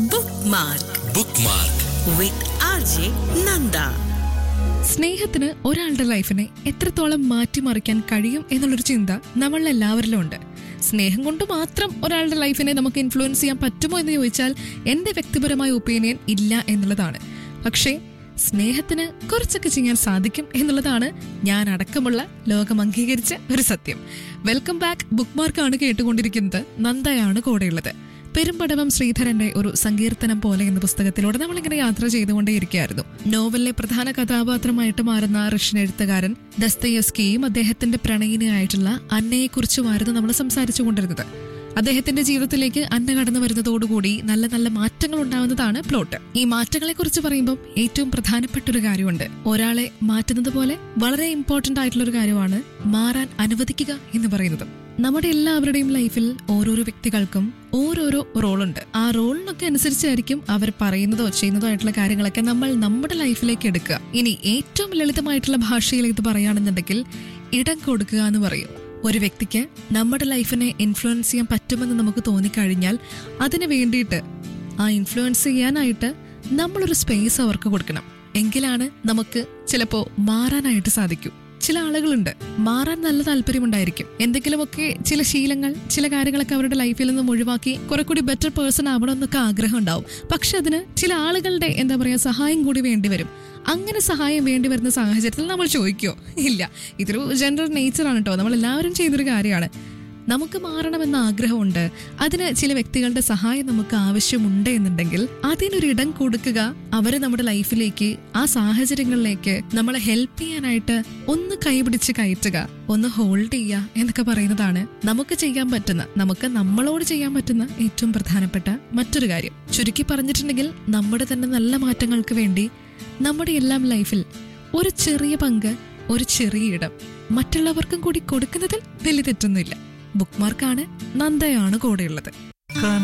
bookmark bookmark with R J Nanda സ്നേഹത്തിന് ഒരാളുടെ ലൈഫിനെ എത്രത്തോളം മാറ്റിമറിക്കാൻ കഴിയും എന്നുള്ളൊരു ചിന്ത നമ്മളിൽ എല്ലാവരിലും ഉണ്ട് സ്നേഹം കൊണ്ട് മാത്രം ഒരാളുടെ ലൈഫിനെ നമുക്ക് ഇൻഫ്ലുവൻസ് ചെയ്യാൻ പറ്റുമോ എന്ന് ചോദിച്ചാൽ എന്റെ വ്യക്തിപരമായ ഒപ്പീനിയൻ ഇല്ല എന്നുള്ളതാണ് പക്ഷേ സ്നേഹത്തിന് കുറച്ചൊക്കെ ചെയ്യാൻ സാധിക്കും എന്നുള്ളതാണ് ഞാൻ അടക്കമുള്ള ലോകം അംഗീകരിച്ച ഒരു സത്യം വെൽക്കം ബാക്ക് ബുക്ക് മാർക്കാണ് കേട്ടുകൊണ്ടിരിക്കുന്നത് നന്ദയാണ് കൂടെയുള്ളത് പെരുമ്പടവം ശ്രീധരന്റെ ഒരു സങ്കീർത്തനം പോലെ എന്ന പുസ്തകത്തിലൂടെ നമ്മളിങ്ങനെ യാത്ര ചെയ്തുകൊണ്ടേയിരിക്കുകയായിരുന്നു നോവലിലെ പ്രധാന കഥാപാത്രമായിട്ട് മാറുന്ന റഷ്യൻ എഴുത്തുകാരൻ ദസ്തയസ്കിയും അദ്ദേഹത്തിന്റെ പ്രണയിനിയായിട്ടുള്ള അന്നയെക്കുറിച്ചുമായിരുന്നു നമ്മൾ സംസാരിച്ചു കൊണ്ടിരുന്നത് അദ്ദേഹത്തിന്റെ ജീവിതത്തിലേക്ക് അന്ന കടന്നു വരുന്നതോടുകൂടി നല്ല നല്ല മാറ്റങ്ങൾ ഉണ്ടാവുന്നതാണ് പ്ലോട്ട് ഈ മാറ്റങ്ങളെ കുറിച്ച് പറയുമ്പോൾ ഏറ്റവും പ്രധാനപ്പെട്ട ഒരു കാര്യമുണ്ട് ഒരാളെ മാറ്റുന്നത് പോലെ വളരെ ഇമ്പോർട്ടന്റ് ആയിട്ടുള്ള ഒരു കാര്യമാണ് മാറാൻ അനുവദിക്കുക എന്ന് പറയുന്നത് നമ്മുടെ എല്ലാവരുടെയും ലൈഫിൽ ഓരോരോ വ്യക്തികൾക്കും ഓരോരോ റോളുണ്ട് ആ റോളിനൊക്കെ അനുസരിച്ചായിരിക്കും അവർ പറയുന്നതോ ചെയ്യുന്നതോ ആയിട്ടുള്ള കാര്യങ്ങളൊക്കെ നമ്മൾ നമ്മുടെ ലൈഫിലേക്ക് എടുക്കുക ഇനി ഏറ്റവും ലളിതമായിട്ടുള്ള ഭാഷയിൽ ഇത് പറയുകയാണെന്നുണ്ടെങ്കിൽ ഇടം കൊടുക്കുക എന്ന് പറയും ഒരു വ്യക്തിക്ക് നമ്മുടെ ലൈഫിനെ ഇൻഫ്ലുവൻസ് ചെയ്യാൻ പറ്റുമെന്ന് നമുക്ക് തോന്നിക്കഴിഞ്ഞാൽ അതിന് വേണ്ടിയിട്ട് ആ ഇൻഫ്ലുവൻസ് ചെയ്യാനായിട്ട് നമ്മളൊരു സ്പേസ് അവർക്ക് കൊടുക്കണം എങ്കിലാണ് നമുക്ക് ചിലപ്പോ മാറാനായിട്ട് സാധിക്കൂ ചില ആളുകളുണ്ട് മാറാൻ നല്ല താല്പര്യമുണ്ടായിരിക്കും എന്തെങ്കിലുമൊക്കെ ചില ശീലങ്ങൾ ചില കാര്യങ്ങളൊക്കെ അവരുടെ ലൈഫിൽ നിന്നും ഒഴിവാക്കി കുറെ കൂടി ബെറ്റർ പേഴ്സൺ ആവണം എന്നൊക്കെ ആഗ്രഹം ഉണ്ടാവും പക്ഷെ അതിന് ചില ആളുകളുടെ എന്താ പറയാ സഹായം കൂടി വേണ്ടി വരും അങ്ങനെ സഹായം വേണ്ടി വരുന്ന സാഹചര്യത്തിൽ നമ്മൾ ചോദിക്കോ ഇല്ല ഇതൊരു ജനറൽ നേച്ചറാണ് കേട്ടോ നമ്മൾ എല്ലാവരും ചെയ്യുന്നൊരു കാര്യമാണ് നമുക്ക് മാറണമെന്ന ആഗ്രഹമുണ്ട് അതിന് ചില വ്യക്തികളുടെ സഹായം നമുക്ക് ആവശ്യമുണ്ട് എന്നുണ്ടെങ്കിൽ അതിനൊരു ഇടം കൊടുക്കുക അവരെ നമ്മുടെ ലൈഫിലേക്ക് ആ സാഹചര്യങ്ങളിലേക്ക് നമ്മളെ ഹെൽപ്പ് ചെയ്യാനായിട്ട് ഒന്ന് കൈപിടിച്ച് കയറ്റുക ഒന്ന് ഹോൾഡ് ചെയ്യുക എന്നൊക്കെ പറയുന്നതാണ് നമുക്ക് ചെയ്യാൻ പറ്റുന്ന നമുക്ക് നമ്മളോട് ചെയ്യാൻ പറ്റുന്ന ഏറ്റവും പ്രധാനപ്പെട്ട മറ്റൊരു കാര്യം ചുരുക്കി പറഞ്ഞിട്ടുണ്ടെങ്കിൽ നമ്മുടെ തന്നെ നല്ല മാറ്റങ്ങൾക്ക് വേണ്ടി നമ്മുടെ എല്ലാം ലൈഫിൽ ഒരു ചെറിയ പങ്ക് ഒരു ചെറിയ ഇടം മറ്റുള്ളവർക്കും കൂടി കൊടുക്കുന്നതിൽ വലിയ തെറ്റൊന്നുമില്ല ബുക്ക് മാർക്കാണ് നന്ദയാണ് കൂടെയുള്ളത്